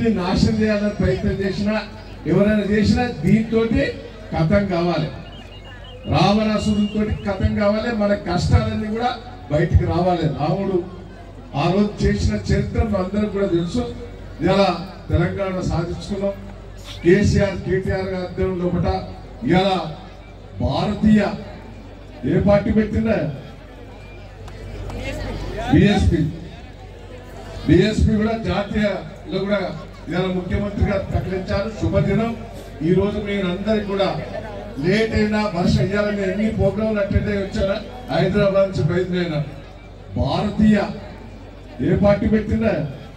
వీటిని నాశనం చేయాలని ప్రయత్నం చేసినా ఎవరైనా చేసినా దీంతో కథం కావాలి రావణాసురుడితో కథం కావాలి మన కష్టాలన్నీ కూడా బయటికి రావాలి రాముడు ఆ రోజు చేసిన చరిత్ర అందరికి కూడా తెలుసు ఇలా తెలంగాణ సాధించుకున్నాం కేసీఆర్ కేటీఆర్ గారి ఆధ్వర్యంలో ఒకట ఇలా భారతీయ ఏ పార్టీ పెట్టిందా బిఎస్పి బిఎస్పి కూడా జాతీయలో కూడా ఇవాళ ముఖ్యమంత్రిగా ప్రకటించారు శుభదినం ఈ రోజు మీరందరికి కూడా లేట్ అయినా వర్ష ఇవ్వాలని ఎన్ని ప్రోగ్రాంలు అటెండ్ అయ్యి వచ్చారా హైదరాబాద్ నుంచి బయలుదేరిన భారతీయ ఏ పార్టీ పెట్టిందా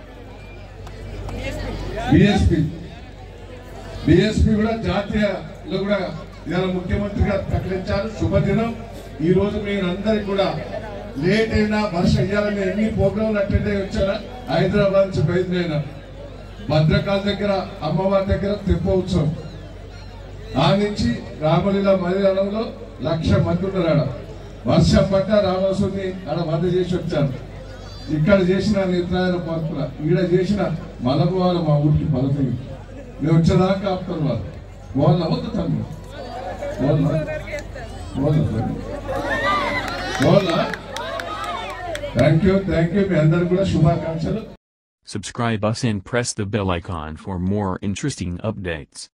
బిఎస్పి బిఎస్పి కూడా జాతీయలో కూడా ఇవాళ ముఖ్యమంత్రిగా ప్రకటించారు శుభదినం ఈ రోజు మీరందరికి కూడా లేట్ అయినా వర్ష ఇవ్వాలని ఎన్ని ప్రోగ్రాంలు అటెండ్ అయ్యి వచ్చారా హైదరాబాద్ నుంచి బయలుదేరిన భద్రకాళ దగ్గర అమ్మవారి దగ్గర తెప్ప ఉత్సవం ఆ నుంచి రామలీల మైదానంలో లక్ష మంది ఉన్నారు ఆడ వర్షం పడ్డ రామసుని ఆడ వద్ద చేసి వచ్చాను ఇక్కడ చేసిన నిర్ణయాల పార్కుల ఈడ చేసిన మలబోవాలి మా ఊరికి పదవి మేము వచ్చేదాకా ఆపుతారు వాళ్ళు వాళ్ళ వద్దు తమ్మి వాళ్ళ వాళ్ళ వాళ్ళ థ్యాంక్ యూ థ్యాంక్ యూ మీ అందరికి కూడా శుభాకాంక్షలు Subscribe us and press the bell icon for more interesting updates.